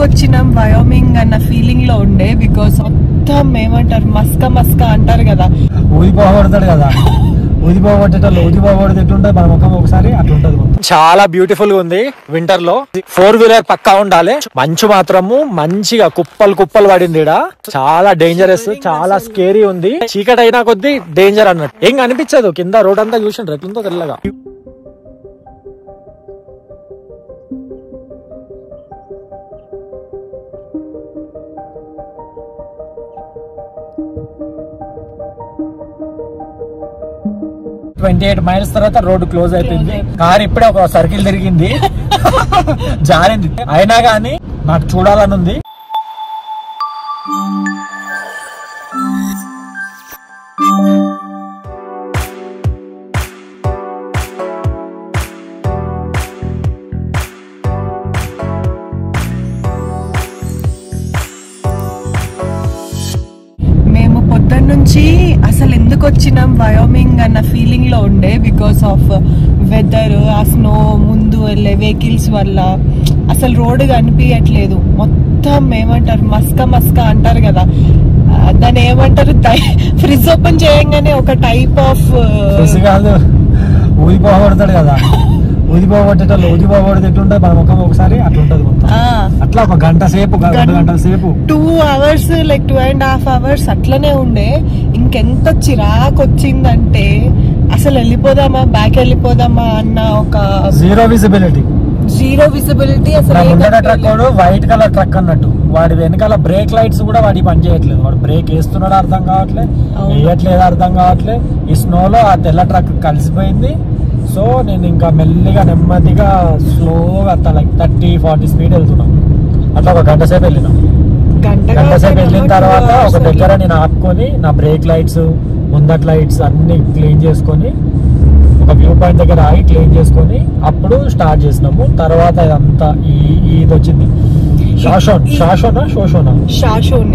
వచ్చినాం వయోమింగ్ అన్న ఫీలింగ్ లో ఉండే బికాస్ మొత్తం ఏమంటారు మస్క మస్క అంటారు కదా ఊదిపోబడతాడు కదా ఊదిపోబట్టేటోళ్ళు ఊదిపోబడితే ఎట్లుంటది మన ముఖం ఒకసారి అట్లుంటది చాలా బ్యూటిఫుల్ గా ఉంది వింటర్ లో ఫోర్ వీలర్ పక్కా ఉండాలి మంచు మాత్రము మంచిగా కుప్పలు కుప్పలు పడింది ఈడ చాలా డేంజరస్ చాలా స్కేరీ ఉంది చీకటి అయినా కొద్దీ డేంజర్ అన్నట్టు ఏం కనిపించదు కింద రోడ్ అంతా చూసిండ్రు ఎట్లుందో తెల్లగా ట్వంటీ ఎయిట్ మైల్స్ తర్వాత రోడ్ క్లోజ్ అయిపోయింది కార్ ఇప్పుడే ఒక సర్కిల్ తిరిగింది జారింది అయినా గానీ నాకు చూడాలని ఉంది మేము పొద్దున్న నుంచి అసలు ఎందుకు వచ్చినాం వయోమింగ్ అన్న ఫీలింగ్ లో ఉండే బికాస్ ఆఫ్ వెదర్ ఆ స్నో ముందు వెళ్ళే వెహికల్స్ వల్ల అసలు రోడ్డు కనిపించట్లేదు మొత్తం ఏమంటారు మస్క మస్క అంటారు కదా ఆ, దాన్ని ఏమంటారు ఫ్రిడ్జ్ ఓపెన్ చేయంగానే ఒక టైప్ ఆఫ్ తెలిసి కాదు ఊదిపోబడతాడు కదా ఊదిపోబట్టేటోళ్ళు ఊదిపోబడితే ఎట్లుంటది మన ముఖం ఒకసారి అట్లుంటది మొత్తం అట్లా ఒక గంట సేపు గ- రెండు గంటల సేపు two hours like two and half hours అట్లనే ఉండే ఇంకెంత చిరాకు వచ్చిందంటే అసలు వెళ్ళిపోదామా బ్యాక్ వెళ్ళిపోదామా అన్న ఒక జీరో విజిబిలిటీ జీరో విజిబిలిటీ అసలు నా ఏం ముందర ట్రక్ కనిపించలేదు. వాడు వైట్ కలర్ ట్రక్ అన్నట్టు వాడి వెనకాల బ్రేక్ లైట్స్ కూడా వాడి పని చేయట్లేదు వాడు బ్రేక్ వేస్తున్నాడు అర్థం కావట్లే అవును. వేయట్లేదు అర్థం కావట్లే ఈ స్నోలో ఆ తెల్ల ట్రక్ కలిసిపోయింది సో నేను ఇంకా మెల్లిగా నెమ్మదిగా స్లోగా లైక్ థర్టీ ఫార్టీ స్పీడ్ వెళ్తున్నాం అట్లా ఒక గంట సేపు వెళ్ళినాం గంట గంట కాదు, సేపు వెళ్ళిన గంట తర్వాత two ఒక hours దగ్గర నేను ఆపుకొని నా బ్రేక్ లైట్స్ ముందట్ లైట్స్ అన్ని క్లీన్ చేసుకొని ఒక వ్యూ పాయింట్ దగ్గర ఆగి క్లీన్ చేసుకొని అప్పుడు స్టార్ట్ చేసినాము తర్వాత ఇదంతా ఈ ఈ ఇది వచ్చింది Shoshone Shoshone Shoshone Shoshone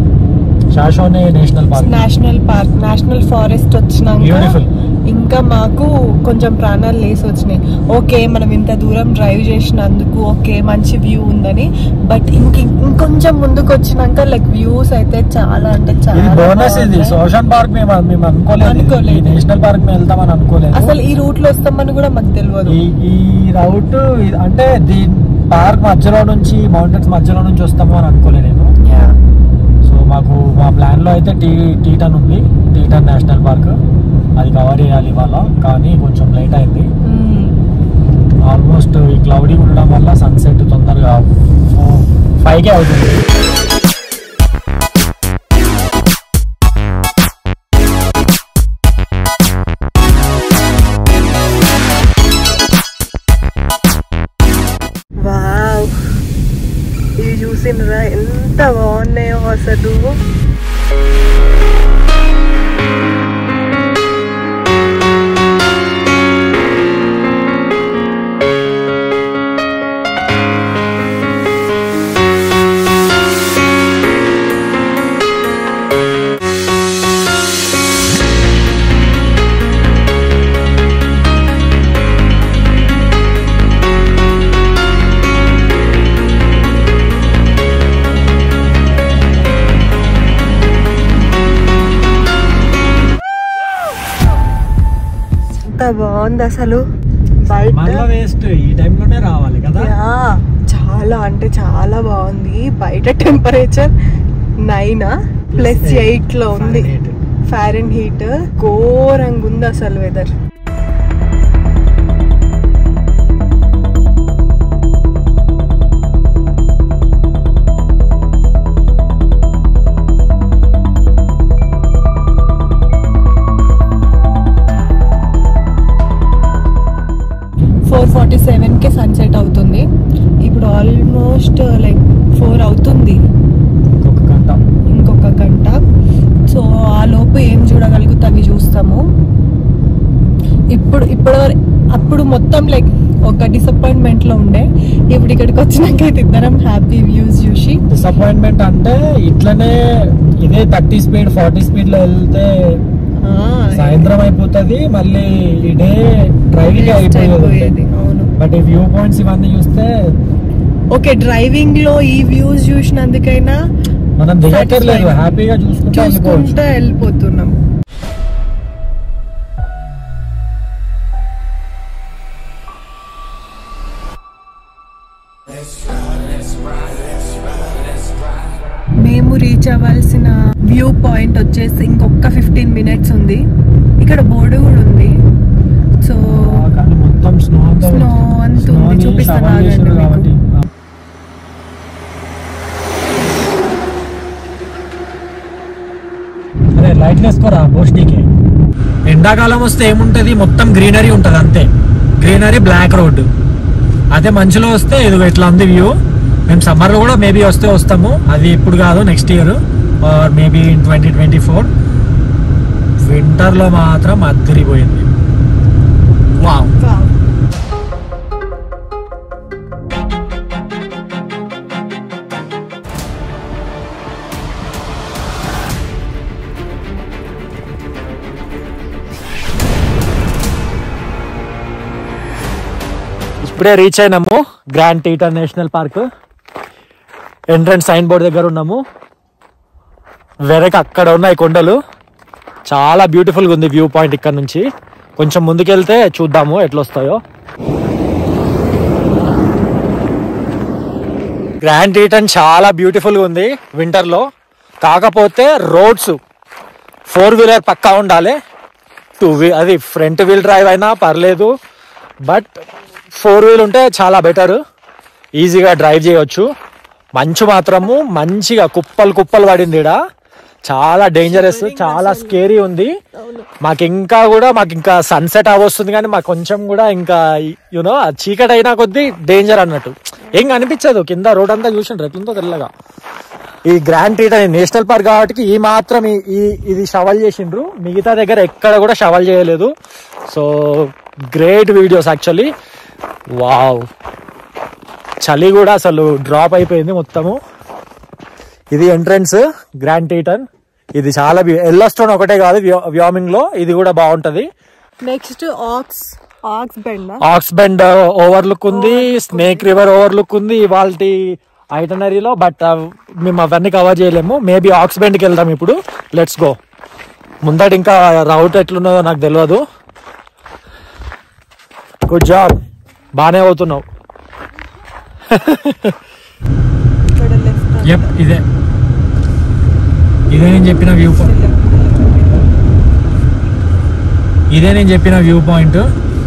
Shoshone national park national park national forest వచ్చినాక Beautiful. ఇంకా మాకు కొంచెం ప్రాణాలు లేసి వచ్చినాయి ఓకే మనం ఇంత దూరం డ్రైవ్ చేసినందుకు ఓకే మంచి వ్యూ ఉందని బట్ ఇంక ఇంకొంచెం ముందుకు వచ్చినాక లైక్ వ్యూస్ అయితే చాలా అంటే ఇది చాలా బోనస్ ఇది బాగున్నాయి. సోషల్ పార్క్ మేము మేము అనుకోలేదు అనుకోలేదు. ఈ నేషనల్ పార్క్ మేము వెళ్తామని అనుకోలేదు అసలు ఈ రూట్ లో వస్తామని కూడా మాకు తెలియదు ఈ ఈ రౌట్ అంటే దీని పార్క్ మధ్యలో నుంచి మౌంటైన్స్ మధ్యలో నుంచి వస్తాము అని అనుకోలేదు నేను Yeah. సో మాకు మా ప్లాన్ లో అయితే టీ టీటన్ ఉంది టీటన్ నేషనల్ పార్క్ అది కవర్ చేయాలి ఇవాళ కానీ కొంచెం లేట్ అయింది Mm. ఆల్మోస్ట్ ఈ క్లౌడీ ఉండడం వల్ల సన్సెట్ తొందరగా ఫైవ్ కే అవుతుంది వావ్ ఇవి చూసినరా ఎంత బాగున్నాయో అసలు ఎంత బాగుంది అసలు బయట మళ్ళీ వేస్ట్ ఈ టైంలోనే రావాలి కదా యా, చాలా అంటే చాలా బాగుంది బయట temperature nine plus eight. Eight లో ఉంది Fahrenheit. ఫారెన్ హీట్ ఘోరంగా ఉంది అసలు వెదర్ ఫోర్ ఫార్టీ సెవెన్కి సన్సెట్ అవుతుంది ఇప్పుడు ఆల్మోస్ట్ లైక్ ఫోర్ అవుతుంది ఇంకొక గంట ఇంకొక గంట సో ఆ లోపు ఏం చూడగలుగుతా అవి చూస్తాము ఇప్పుడు ఇప్పుడు అప్పుడు మొత్తం లైక్ ఒక డిసప్పాయింట్మెంట్ లో ఉండే ఇప్పుడు ఇక్కడికి వచ్చినాక అయితే ఇద్దరం హ్యాపీ వ్యూస్ చూసి డిసప్పాయింట్మెంట్ అంటే ఇట్లనే ఇదే థర్టీ స్పీడ్ ఫార్టీ స్పీడ్ లో వెళ్తే ఆ, సాయంత్రం అయిపోతుంది మళ్ళీ ఈ డే డ్రైవింగ్ waste అయిపోయేది అయిపోయేది అవును బట్ ఈ వ్యూ పాయింట్స్ ఇవన్నీ చూస్తే ఓకే డ్రైవింగ్ లో ఈ వ్యూస్ చూసినందుకైనా మనం దిగక్కర్లేదు Satisfied. హ్యాపీగా చూసుకుంటూ వెళ్ళిపోవచ్చు చూసుకుంటూ వెళ్ళిపోతున్నాం మేము రీచ్ అవ్వాల్సిన వ్యూ పాయింట్ వచ్చేసి ఇంకొక ఫిఫ్టీన్ మినిట్స్ ఉంది ఇక్కడ బోర్డు కూడా ఉంది సో ఆ, కానీ మొత్తం స్నో అంతా Snow అంతా ఉంది. snowని చూపిస్తాను shovel ఆగండి చేసిండ్రు మీకు. కాబట్టి అరే లైట్ వేసుకోరా బోస్టీకి ఎండాకాలం వస్తే ఏముంటది మొత్తం గ్రీనరీ ఉంటది అంతే గ్రీనరీ బ్లాక్ రోడ్ అదే మంచులో వస్తే ఇది ఇట్లా ఉంది వ్యూ మేము సమ్మర్ లో కూడా మేబీ వస్తే వస్తాము అది ఇప్పుడు కాదు next year or maybe in twenty twenty four winter లో మాత్రం అద్దరిపోయింది వావ్ ఇప్పుడే రీచ్ అయినాము grand Teton national park entrance sign board దగ్గర ఉన్నాము వెనక అక్కడ ఉన్నాయి కొండలు చాలా బ్యూటిఫుల్గా ఉంది వ్యూ పాయింట్ ఇక్కడ నుంచి కొంచెం ముందుకెళ్తే చూద్దాము ఎట్లా వస్తాయో గ్రాండ్ టీటన్ చాలా బ్యూటిఫుల్గా ఉంది వింటర్లో కాకపోతే రోడ్స్ ఫోర్ వీలర్ పక్కా ఉండాలి టూ వీ అది ఫ్రంట్ వీల్ డ్రైవ్ అయినా పర్లేదు బట్ ఫోర్ వీల్ ఉంటే చాలా బెటర్ ఈజీగా డ్రైవ్ చేయవచ్చు మంచు మాత్రము మంచిగా కుప్పలు కుప్పలు పడింది ఈడ చాలా డేంజరస్ చాలా స్కేరీ ఉంది మాకు ఇంకా కూడా మాకు ఇంకా సన్సెట్ అవస్తుంది కానీ మాకు కొంచెం కూడా ఇంకా యూనో చీకటి అయినా కొద్దీ డేంజర్ అన్నట్టు ఏం కనిపించదు కింద రోడ్ అంతా చూసిండ్రు ఎట్లుందో తెల్లగా ఈ గ్రాండ్ ట్రీట్ అనే నేషనల్ పార్క్ కాబట్టి ఈ మాత్రం ఈ- ఈ ఇది షవల్ చేసిండ్రు మిగతా దగ్గర ఎక్కడ కూడా షవల్ చేయలేదు so great videos actually wow చలి కూడా అసలు డ్రాప్ అయిపోయింది మొత్తము ఇది ఎంట్రన్స్ గ్రాండ్ టీటన్ ఇది చాలా ఎల్లస్టోన్ ఒకటే కాదు వ్యామింగ్ లో ఇది కూడా బాగుంటది next ox ox bend ox bend overlook ఉంది స్నేక్ రివర్ ఓవర్లుక్ ఉంది ఇవాళ ఐటనరీలో బట్ మేము అవన్నీ కవర్ చేయలేము మేబీ ఆక్స్ బెండ్కి వెళ్దాం ఇప్పుడు లెట్స్ గో ముందట ఇంకా రౌట్ ఎట్లున్నదో నాకు తెలియదు గుడ్ జాబ్ బాగానే అవుతున్నావు ఇక్కడ లెఫ్ట్ ఎప్ ఇదే ఇదే నేను చెప్పిన వ్యూ పాయింట్ ఇదే నేను చెప్పిన view point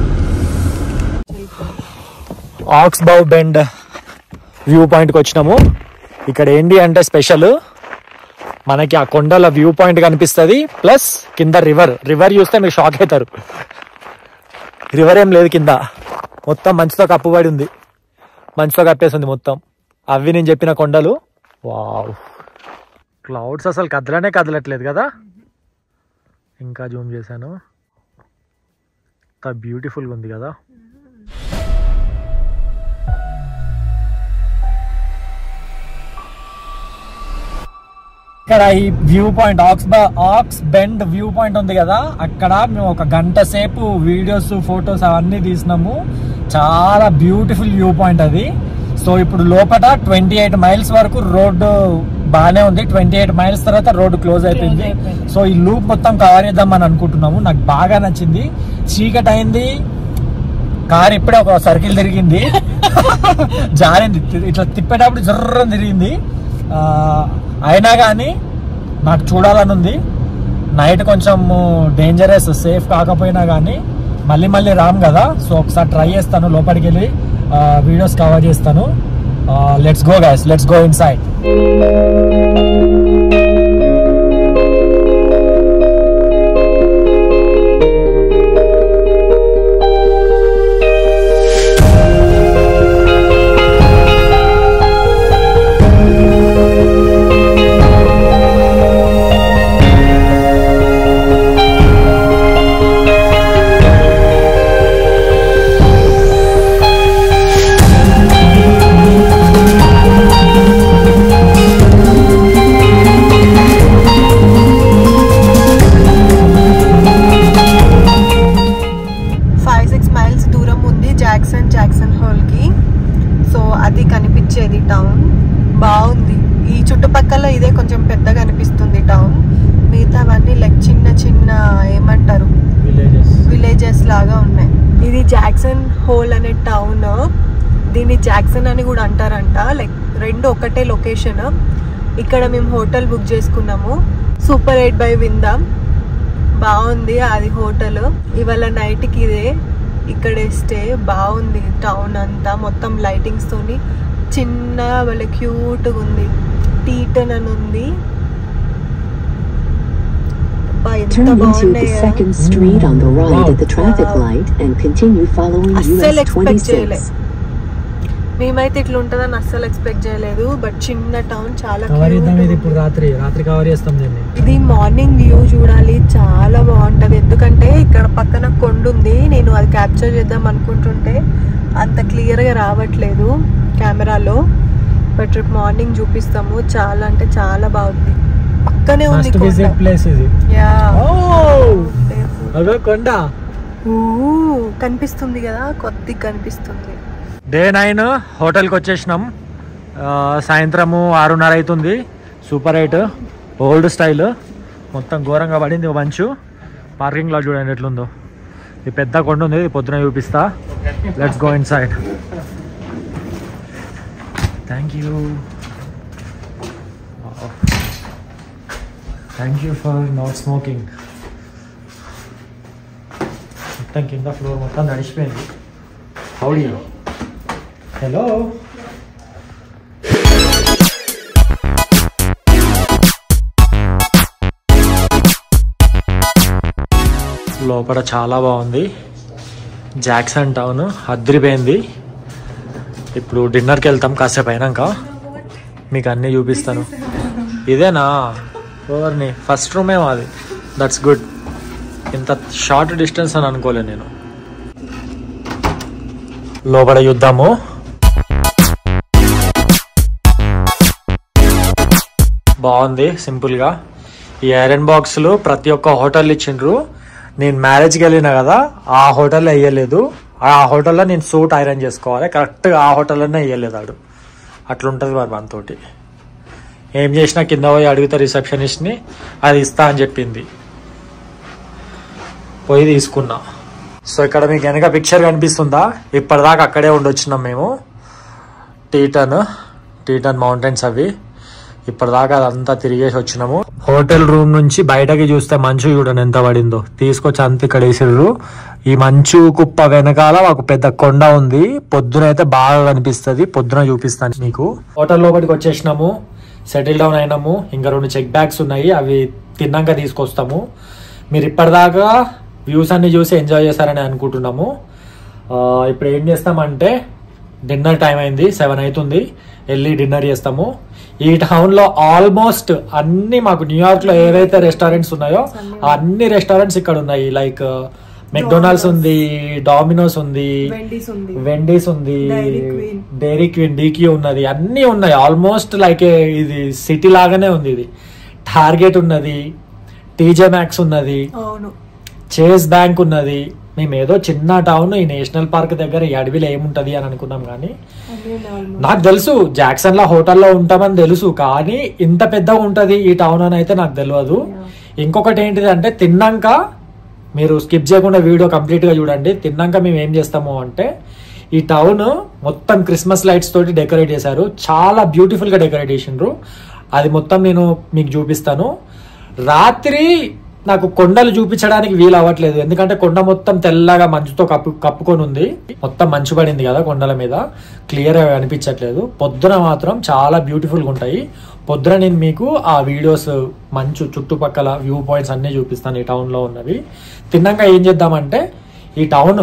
ox bow bend view పాయింట్కి వచ్చినాము ఇక్కడ ఏంటి అంటే స్పెషల్ మనకి ఆ కొండల వ్యూ పాయింట్ కనిపిస్తుంది ప్లస్ కింద రివర్ రివర్ చూస్తే మీరు షాక్ అవుతారు రివర్ ఏం లేదు కింద మొత్తం మంచుతో కప్పుబడి ఉంది మంచుతో కప్పేసింది మొత్తం అవి నేను చెప్పిన కొండలు వావ్ క్లౌడ్స్ అసలు కదలనే కదలట్లేదు కదా ఇంకా జూమ్ చేశాను ఎంత బ్యూటిఫుల్గా ఉంది కదా ఇక్కడ ఈ view point ox ox bend view point ఉంది కదా అక్కడ మేము ఒక గంట సేపు వీడియోస్ ఫొటోస్ అవన్నీ తీసినాము చాలా బ్యూటిఫుల్ వ్యూ పాయింట్ అది సో ఇప్పుడు లోపల ట్వంటీ ఎయిట్ మైల్స్ వరకు రోడ్డు బాగానే ఉంది ట్వంటీ ఎయిట్ మైల్స్ తర్వాత రోడ్డు క్లోజ్ అయిపోయింది అయిపోయింది. సో ఈ లూప్ మొత్తం కవర్ చేద్దామని అనుకుంటున్నాము నాకు బాగా నచ్చింది చీకటి అయింది కార్ ఇప్పుడే ఒక సర్కిల్ తిరిగింది జారింది తి- ఇట్లా తిప్పేటప్పుడు జర్రం తిరిగింది ఆ, అయినా కానీ నాకు చూడాలని ఉంది నైట్ కొంచెం డేంజరస్ సేఫ్ కాకపోయినా కానీ మళ్ళీ మళ్ళీ రామ్ కదా సో ఒకసారి ట్రై చేస్తాను లోపలికి వెళ్ళి వీడియోస్ కవర్ చేస్తాను let's go guys let's go inside ఇది టౌన్ బాగుంది ఈ చుట్టుపక్కల ఇదే కొంచెం పెద్దగా అనిపిస్తుంది టౌన్ మిగతావన్నీ లైక్ చిన్న చిన్న ఏమంటారు విలేజెస్ విలేజెస్ లాగా ఉన్నాయి ఇది జాక్సన్ హోల్ అనే టౌన్ దీన్ని జాక్సన్ అని కూడా అంటారంట లైక్ రెండు ఒకటే లొకేషన్ ఇక్కడ మేము హోటల్ బుక్ చేసుకున్నాము సూపర్ ఎయిట్ బై విందాం బాగుంది అది హోటల్ ఇవాళ నైట్కి ఇదే ఇక్కడే స్టే బాగుంది టౌన్ అంతా మొత్తం లైటింగ్స్ తోని చిన్న వాళ్ళ క్యూట్గా ఉంది టీటన్ అని ఉంది అబ్బా, ఎంత Turn into the బాగున్నాయి కదా. second street on the right at the traffic Wow. light and continue following అస్సలు US ఎక్స్పెక్ట్ చేయలే 26. మేమైతే ఇట్లా ఉంటుందని అస్సలు ఎక్స్పెక్ట్ చేయలేదు బట్ చిన్న టౌన్ చాలా కవర్ చేద్దాం cute ఇది ఉంది. ఇప్పుడు రాత్రి రాత్రి కవర్ చేస్తాం దీన్ని ఇది మార్నింగ్ వ్యూ చూడాలి చాలా బాగుంటది ఎందుకంటే ఇక్కడ పక్కన కొండ ఉంది నేను అది క్యాప్చర్ చేద్దాం అనుకుంటుంటే అంత క్లియర్ గా రావట్లేదు కెమెరాలో బట్ రేపు మార్నింగ్ చూపిస్తాము చాలా అంటే చాలా బాగుంది పక్కనే ఉంది మస్ట్ విజిట్ కొండ ప్లేస్ ఇది యా అదో కొండ ఊ, కనిపిస్తుంది కదా కొద్దిగా కనిపిస్తుంది డే నైన్ హోటల్కి వచ్చేసినాం ఆ, సాయంత్రము ఆరున్నర అవుతుంది సూపర్ ఎయిట్ ఓల్డ్ స్టైల్ మొత్తం ఘోరంగా పడింది ఓ మంచు పార్కింగ్ లో చూడండి ఎట్లుందో ఇది పెద్ద కొండ ఉంది ఇది పొద్దున చూపిస్తా let's go inside thank you thank you for not smoking మొత్తం కింద ఫ్లోర్ మొత్తం నడిచిపోయింది హౌడీ హలో లోపల చాలా బాగుంది జాక్సన్ టౌన్ అద్రిపోయింది ఇప్పుడు డిన్నర్కి వెళ్తాం కాసేపు అయినాక మీకు అన్నీ చూపిస్తాను ఇదేనా ఓవర్ని ఫస్ట్ రూమే మాది దట్స్ గుడ్ ఇంత షార్ట్ డిస్టెన్స్ అని అనుకోలే నేను లోపల చూద్దాము బాగుంది సింపుల్గా ఈ ఐరన్ బాక్సులు ప్రతి ఒక్క హోటల్ ఇచ్చిండ్రు నేను మ్యారేజ్కి వెళ్ళినా కదా ఆ హోటల్లో వేయలేదు ఆ హోటల్లో నేను సూట్ ఐరన్ చేసుకోవాలి కరెక్ట్గా ఆ హోటల్లోనే వేయలేదు ఆడు అట్లుంటుంది మరి మనతోటి ఏం చేసినా కింద పోయి అడుగుతా రిసెప్షనిస్ట్ని అది ఇస్తా అని చెప్పింది పోయి తీసుకున్నా సో ఇక్కడ మీకు వెనక పిక్చర్ కనిపిస్తుందా ఇప్పటిదాకా అక్కడే ఉండొచ్చినాం మేము టీటన్ టీటన్ మౌంటైన్స్ అవి ఇప్పటిదాకా అదంతా తిరిగేసి వచ్చినాము హోటల్ రూమ్ నుంచి బయటకి చూస్తే మంచు చూడండి ఎంత పడిందో తీసుకొచ్చి అంత ఇక్కడ వేసిర్రు ఈ మంచు కుప్ప వెనకాల ఒక పెద్ద కొండ ఉంది పొద్దున అయితే బాగా కనిపిస్తుంది పొద్దున చూపిస్తాను మీకు హోటల్ లోపలికి వచ్చేసినాము సెటిల్ డౌన్ అయినాము ఇంకా రెండు చెక్ బ్యాగ్స్ ఉన్నాయి అవి తిన్నాక తీసుకొస్తాము మీరు ఇప్పటిదాకా వ్యూస్ అన్ని చూసి ఎంజాయ్ చేశారని అనుకుంటున్నాము ఆ, ఇప్పుడు ఏం చేస్తామంటే డిన్నర్ టైం అయింది సెవెన్ అవుతుంది వెళ్ళి డిన్నర్ చేస్తాము ఈ టౌన్ లో ఆల్మోస్ట్ అన్ని మాకు న్యూయార్క్ లో ఏవైతే రెస్టారెంట్స్ ఉన్నాయో ఆ అన్ని రెస్టారెంట్స్ ఇక్కడ ఉన్నాయి లైక్ మెక్డొనాల్డ్స్ ఉంది డామినోస్ ఉంది వెండీస్ ఉంది వెండీస్ ఉంది Dairy Queen. Dairy Queen DQ ఉన్నది అన్నీ ఉన్నాయి ఆల్మోస్ట్ లైక్ ఇది సిటీ లాగానే ఉంది ఇది టార్గెట్ ఉన్నది టీజే మ్యాక్స్ ఉన్నది అవును చేస్ బ్యాంక్ ఉన్నది మేము ఏదో చిన్న టౌన్ ఈ నేషనల్ పార్క్ దగ్గర ఈ అడవిలో ఏముంటది అని అనుకున్నాం కానీ అదే నార్మల్. నాకు తెలుసు జాక్సన్ లా హోటల్లో ఉంటామని తెలుసు కానీ ఇంత పెద్దగా ఉంటది ఈ టౌన్ అని అయితే నాకు తెలియదు ఇంకొకటి ఏంటిది అంటే తిన్నాక మీరు స్కిప్ చేయకుండా వీడియో కంప్లీట్ గా చూడండి తిన్నాక మేము ఏం చేస్తాము అంటే ఈ టౌన్ మొత్తం క్రిస్మస్ లైట్స్ తోటి డెకరేట్ చేశారు చాలా బ్యూటిఫుల్ గా డెకరేట్ చేసిండ్రు అది మొత్తం నేను మీకు చూపిస్తాను రాత్రి నాకు కొండలు చూపించడానికి వీలు అవ్వట్లేదు ఎందుకంటే కొండ మొత్తం తెల్లగా మంచుతో కప్పు కప్పుకొని ఉంది మొత్తం మంచు పడింది కదా కొండల మీద క్లియర్ గా కనిపించట్లేదు పొద్దున మాత్రం చాలా బ్యూటిఫుల్ గా ఉంటాయి పొద్దున నేను మీకు ఆ వీడియోస్ మంచు చుట్టుపక్కల వ్యూ పాయింట్స్ అన్ని చూపిస్తాను ఈ టౌన్ లో ఉన్నవి తిన్నాక ఏం చేద్దామంటే ఈ టౌన్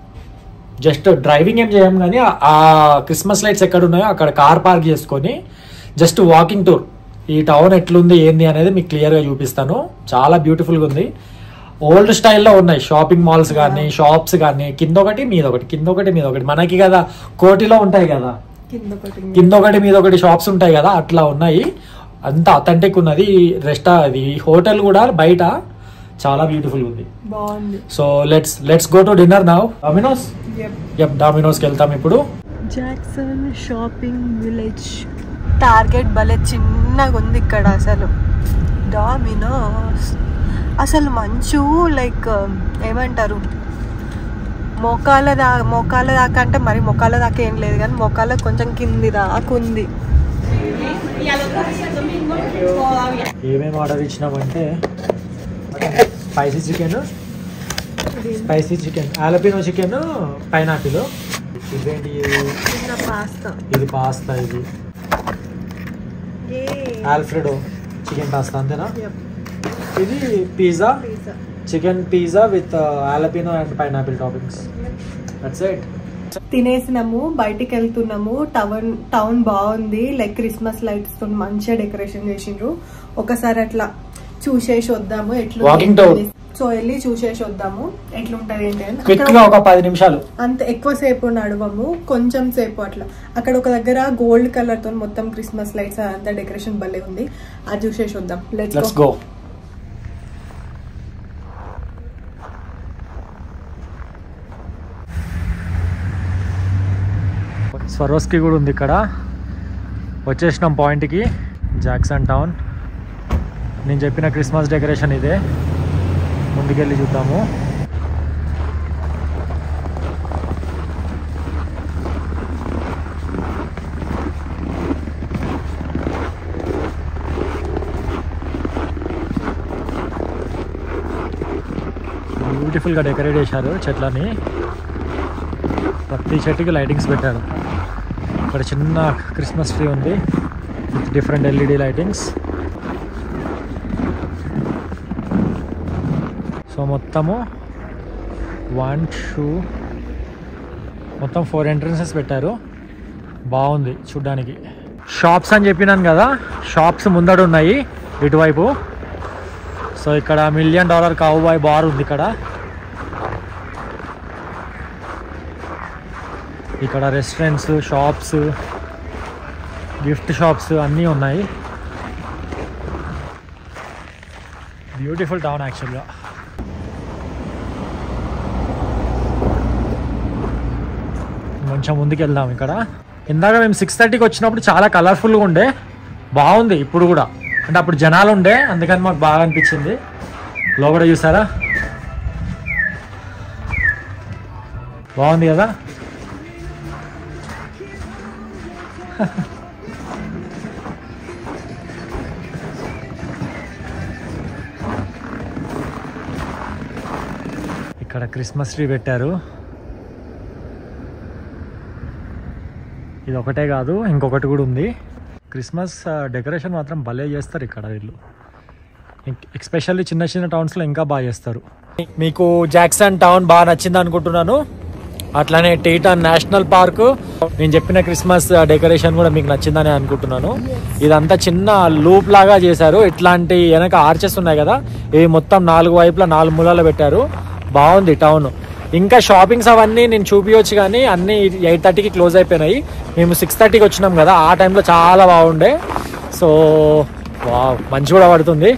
జస్ట్ డ్రైవింగ్ ఏం చేయం కానీ ఆ- ఆ క్రిస్మస్ లైట్స్ ఎక్కడ ఉన్నాయో అక్కడ కార్ పార్క్ చేసుకొని జస్ట్ వాకింగ్ టూర్ ఈ టౌన్ ఎట్లుంది ఏంది అనేది మీకు క్లియర్ గా చూపిస్తాను చాలా బ్యూటిఫుల్ గా ఉంది ఓల్డ్ స్టైల్లో ఉన్నాయి షాపింగ్ మాల్స్ కానీ షాప్స్ కానీ కింద ఒకటి మీద ఒకటి కింద ఒకటి మీద ఒకటి మనకి కదా కోటిలో ఉంటాయి కదా కింద ఒకటి ఉంది. కింద ఒకటి మీద ఒకటి షాప్స్ ఉంటాయి కదా అట్లా ఉన్నాయి అంత అథెంటిక్ ఉన్నది ఈ రెస్టా అది హోటల్ కూడా బయట చాలా బ్యూటిఫుల్ ఉంది బాగుంది so let's let's go to dinner now Domino's Yep. Yup డామినోస్కి వెళ్తాం ఇప్పుడు జాక్సన్ షాపింగ్ విలేజ్ టార్గెట్ భలే చిన్నగా ఉంది ఇక్కడ అసలు డామినోస్ అసలు మంచు లైక్ ఏమంటారు మోకాల దా మోకాల దాకా అంటే మరి మోకాల దాకా ఏం లేదు కానీ మోకాల కొంచెం కింది దాకా ఉంది ఏమేమి ఆర్డర్ ఇచ్చినామంటే spicy chicken spicy chicken jalapeno chicken pineapple ఇదేంటి ఇది? చిన్న పాస్తా ఇది పాస్తా ఇది ఆల్ఫ్రెడో చికెన్ పాస్తా అంతేనా ఇది pizza chicken pizza with jalapeno and pineapple toppings that's it తినేసినాము బయటికి వెళ్తున్నాము టౌన్ టౌన్ బాగుంది లైక్ క్రిస్మస్ లైట్స్ తో మంచిగా డెకరేషన్ చేసిండ్రు ఒకసారి అట్లా చూసేసి వద్దాము Walking ఎట్లా tour. సో వెళ్ళి చూసేసి వద్దాము ఎట్లుంటది ఏంటి అని క్విక్ అక్కడ గా ఒక పది నిమిషాలు అంత ఎక్కువ సేపు నడవము కొంచెం సేపు అట్లా అక్కడ ఒక దగ్గర గోల్డ్ కలర్ తో మొత్తం క్రిస్మస్ లైట్స్ అంతా డెకరేషన్ భలే ఉంది అది చూసేసి వద్దాం లెట్స్ లెట్స్ గో స్వరోస్కి కూడా ఉంది ఇక్కడ వచ్చేసినాం పాయింట్కి జాక్సన్ టౌన్ నేను చెప్పిన క్రిస్మస్ డెకరేషన్ ఇదే ముందుకెళ్ళి చూద్దాము బ్యూటిఫుల్గా డెకరేట్ చేశారు చెట్లని ప్రతి చెట్టుకి లైటింగ్స్ పెట్టారు ఇక్కడ చిన్న క్రిస్మస్ ట్రీ ఉంది with different LED lightings so మొత్తము వన్ టూ మొత్తం ఫోర్ ఎంట్రన్సెస్ పెట్టారు బాగుంది చూడ్డానికి షాప్స్ అని చెప్పినాను కదా షాప్స్ ముందడు ఉన్నాయి ఇటువైపు సో ఇక్కడ మిలియన్ డాలర్ కావుబాయ్ బార్ ఉంది ఇక్కడ ఇక్కడ రెస్టారెంట్స్ షాప్స్ గిఫ్ట్ షాప్స్ అన్నీ ఉన్నాయి బ్యూటిఫుల్ టౌన్ యాక్చువల్గా కొంచెం ముందుకు వెళ్దాం ఇక్కడ ఇందాక మేము సిక్స్ థర్టీకి వచ్చినప్పుడు చాలా కలర్ఫుల్గా ఉండే బాగుంది ఇప్పుడు కూడా అంటే అప్పుడు జనాలు ఉండే అందుకని మాకు బాగా అనిపించింది లోపల చూసారా బాగుంది కదా ఇక్కడ క్రిస్మస్ ట్రీ పెట్టారు ఇది ఒకటే కాదు ఇంకొకటి కూడా ఉంది క్రిస్మస్ డెకరేషన్ మాత్రం భలే చేస్తారు ఇక్కడ వీళ్ళు ఎక్స్పెషల్లీ చిన్న చిన్న టౌన్స్లో ఇంకా బాగా చేస్తారు మీకు జాక్సన్ టౌన్ బాగా నచ్చింది అనుకుంటున్నాను అట్లానే టీటన్ నేషనల్ పార్క్ నేను చెప్పిన క్రిస్మస్ డెకరేషన్ కూడా మీకు నచ్చిందని అనుకుంటున్నాను ఇదంతా చిన్న లూప్ లాగా చేశారు ఇట్లాంటి వెనక ఆర్చెస్ ఉన్నాయి కదా ఇవి మొత్తం నాలుగు వైపులా నాలుగు మూలాలు పెట్టారు బాగుంది టౌన్ ఇంకా షాపింగ్స్ అవన్నీ నేను చూపించవచ్చు కానీ అన్ని ఎయిట్ థర్టీకి క్లోజ్ అయిపోయినాయి మేము సిక్స్ థర్టీకి వచ్చినాం కదా ఆ టైంలో చాలా బాగుండే సో వావ్ మంచి కూడా పడుతుంది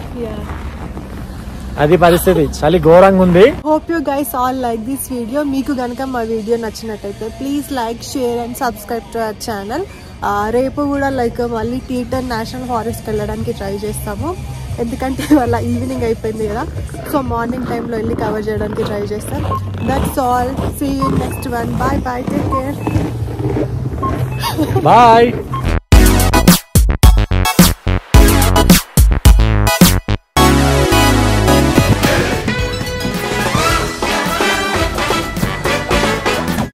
అది పరిస్థితి చలి ఘోరంగా ఉంది hope you guys all like this video మీకు కనుక మా వీడియో నచ్చినట్టయితే please like share and subscribe to our channel రేపు కూడా లైక్ మళ్ళీ టీటర్ నేషనల్ ఫారెస్ట్ వెళ్ళడానికి ట్రై చేస్తాము ఎందుకంటే వాళ్ళ ఈవినింగ్ అయిపోయింది కదా సో మార్నింగ్ టైంలో వెళ్ళి కవర్ చేయడానికి ట్రై చేస్తాం that's all see next one bye bye take care bye